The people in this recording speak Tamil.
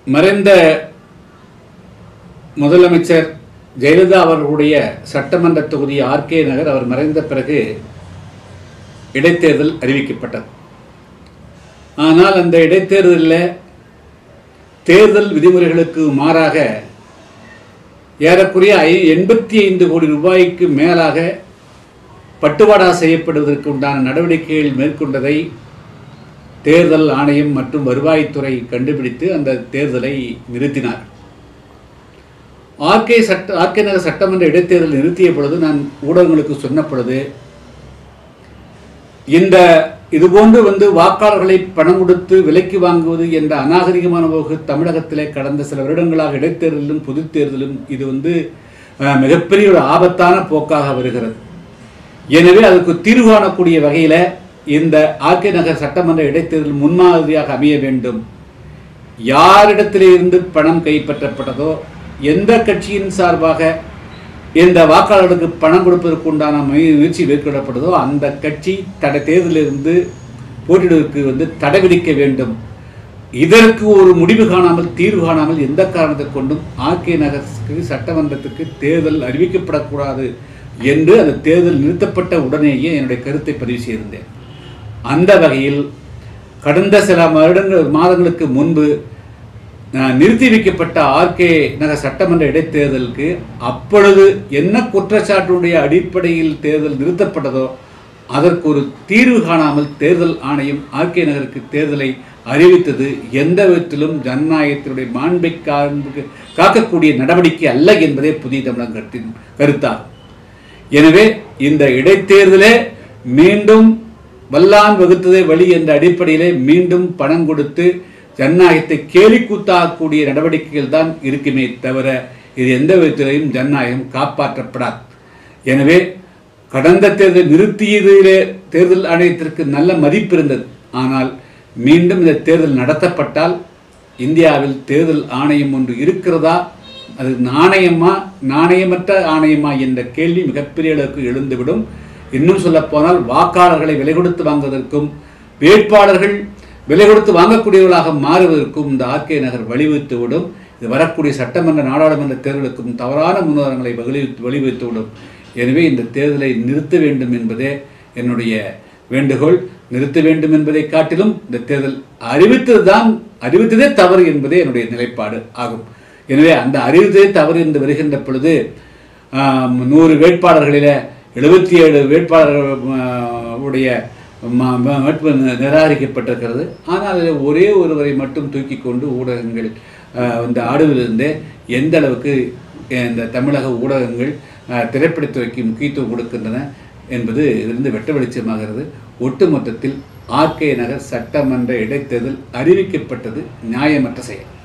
மறைந்த முதலமைச்சர் ஜெயலலிதா அவர்களுடைய சட்டமன்ற தொகுதி ஆர்கே நகர் அவர் மறைந்த பிறகு இடைத்தேர்தல் அறிவிக்கப்பட்டது ஆனால் அந்த இடைத்தேர்தலில் தேர்தல் விதிமுறைகளுக்கு மாறாக ஏறக்குறைய ஐ எண்பத்தி ஐந்து கோடி ரூபாய்க்கு மேலாக பட்டுவாடா செய்யப்படுவதற்கு உண்டான நடவடிக்கைகள் மேற்கொண்டதை தேர்தல் ஆணையம் மற்றும் வருவாய்த்துறை கண்டுபிடித்து அந்த தேர்தலை நிறுத்தினார் ஆர்கே சட்ட ஆர்கே நகர் சட்டமன்ற இடைத்தேர்தல் நிறுத்திய பொழுது நான் ஊடகங்களுக்கு சொன்ன பொழுது இந்த இதுபோன்று வந்து வாக்காளர்களை பணம் கொடுத்து விலைக்கு வாங்குவது என்ற அநாகரிகமான போக்கு தமிழகத்திலே கடந்த சில வருடங்களாக இடைத்தேர்தலும் பொதுத் தேர்தலும் இது வந்து அஹ், மிகப்பெரிய ஒரு ஆபத்தான போக்காக வருகிறது எனவே அதுக்கு தீர்வு காணக்கூடிய வகையில் இந்த ஆர்கே நகர் சட்டமன்ற இடைத்தேர்தல் முன்மாதிரியாக அமைய வேண்டும் யாரிடத்திலே இருந்து பணம் கைப்பற்றப்பட்டதோ எந்த கட்சியின் சார்பாக இந்த வாக்காளர்களுக்கு பணம் கொடுப்பதற்கு உண்டான முய- முயற்சி மேற்கொள்ளப்பட்டதோ அந்த கட்சி தடை தேர்தலிலிருந்து போட்டியிடுவதற்கு வந்து தடை விதிக்க வேண்டும் இதற்கு ஒரு முடிவு காணாமல் தீர்வு காணாமல் எந்த காரணத்தை கொண்டும் ஆர்கே நகருக்கு சட்டமன்றத்துக்கு தேர்தல் அறிவிக்கப்படக்கூடாது என்று அந்த தேர்தல் நிறுத்தப்பட்ட உடனேயே என்னுடைய கருத்தை பதிவு செய்திருந்தேன் அந்த வகையில் கடந்த சில வருடங்கள் மாதங்களுக்கு முன்பு அஹ், நிறுத்தி வைக்கப்பட்ட ஆர்கே நகர் சட்டமன்ற இடைத்தேர்தலுக்கு அப்பொழுது என்ன குற்றச்சாட்டுடைய அடிப்படையில் தேர்தல் நிறுத்தப்பட்டதோ அதற்கு ஒரு தீர்வு காணாமல் தேர்தல் ஆணையம் ஆர்கே நகருக்கு தேர்தலை அறிவித்தது எந்த விதத்திலும் ஜனநாயகத்தினுடைய மாண்பை காண்பு- காக்கக்கூடிய நடவடிக்கை அல்ல என்பதே புதிய தமிழகம் கருத்தின் கருத்தாகும் எனவே இந்த இடைத்தேர்தலே மீண்டும் வல்லான் வகுத்ததே வழி என்ற அடிப்படையிலே மீண்டும் பணம் கொடுத்து ஜனநாயகத்தை கேலிக்கூத்தாகக்கூடிய நடவடிக்கைகள் தான் இருக்குமே தவிர இது எந்த விதத்திலையும் ஜனநாயகம் காப்பாற்றப்படாது எனவே கடந்த தேர்தல் நிறுத்தியதிலே தேர்தல் ஆணையத்திற்கு நல்ல மதிப்பு இருந்தது ஆனால் மீண்டும் இந்த தேர்தல் நடத்தப்பட்டால் இந்தியாவில் தேர்தல் ஆணையம் ஒன்று இருக்கிறதா அது நாணயமா நாணயமற்ற ஆணையமா என்ற கேள்வி மிகப்பெரிய அளவுக்கு எழுந்துவிடும் இன்னும் சொல்லப் போனால் வாக்காளர்களை விலை கொடுத்து வாங்குவதற்கும் வேட்பாளர்கள் விலை கொடுத்து வாங்கக்கூடியவர்களாக மாறுவதற்கும் இந்த ஆர்கே நகர் வழிவகுத்துவிடும் இது வரக்கூடிய சட்டமன்ற நாடாளுமன்ற தேர்தலுக்கும் தவறான முன்னுதாரணங்களை வழிவகுத்து வழிவகுத்துவிடும் எனவே இந்த தேர்தலை நிறுத்த வேண்டும் என்பதே என்னுடைய வேண்டுகோள் நிறுத்த வேண்டும் என்பதை காட்டிலும் இந்த தேர்தல் அறிவித்ததுதான் அறிவித்ததே தவறு என்பதே என்னுடைய நிலைப்பாடு ஆகும் எனவே அந்த அறிவித்ததே தவறு என்று வருகின்ற பொழுது ஆம், நூறு வேட்பாளர்களில் எழுபத்தி ஏழு வேட்பாளர்கள் ஆ, உடைய ம- ம- வேட்பு நி- நிராகரிக்கப்பட்டிருக்கிறது ஆனால் அதில் ஒரே ஒருவரை மட்டும் தூக்கி கொண்டு ஊடகங்கள் ஆ, வந்து ஆடுவதிலிருந்தே எந்த அளவுக்கு இந்த தமிழக ஊடகங்கள் ஆ, திரைப்படத்துறைக்கு முக்கியத்துவம் கொடுக்கின்றன என்பது இதிலிருந்து வெட்ட வெளிச்சமாகிறது ஒட்டுமொத்தத்தில் ஆர்கே நகர் சட்டமன்ற இடைத்தேர்தல் அறிவிக்கப்பட்டது நியாயமற்ற செயல்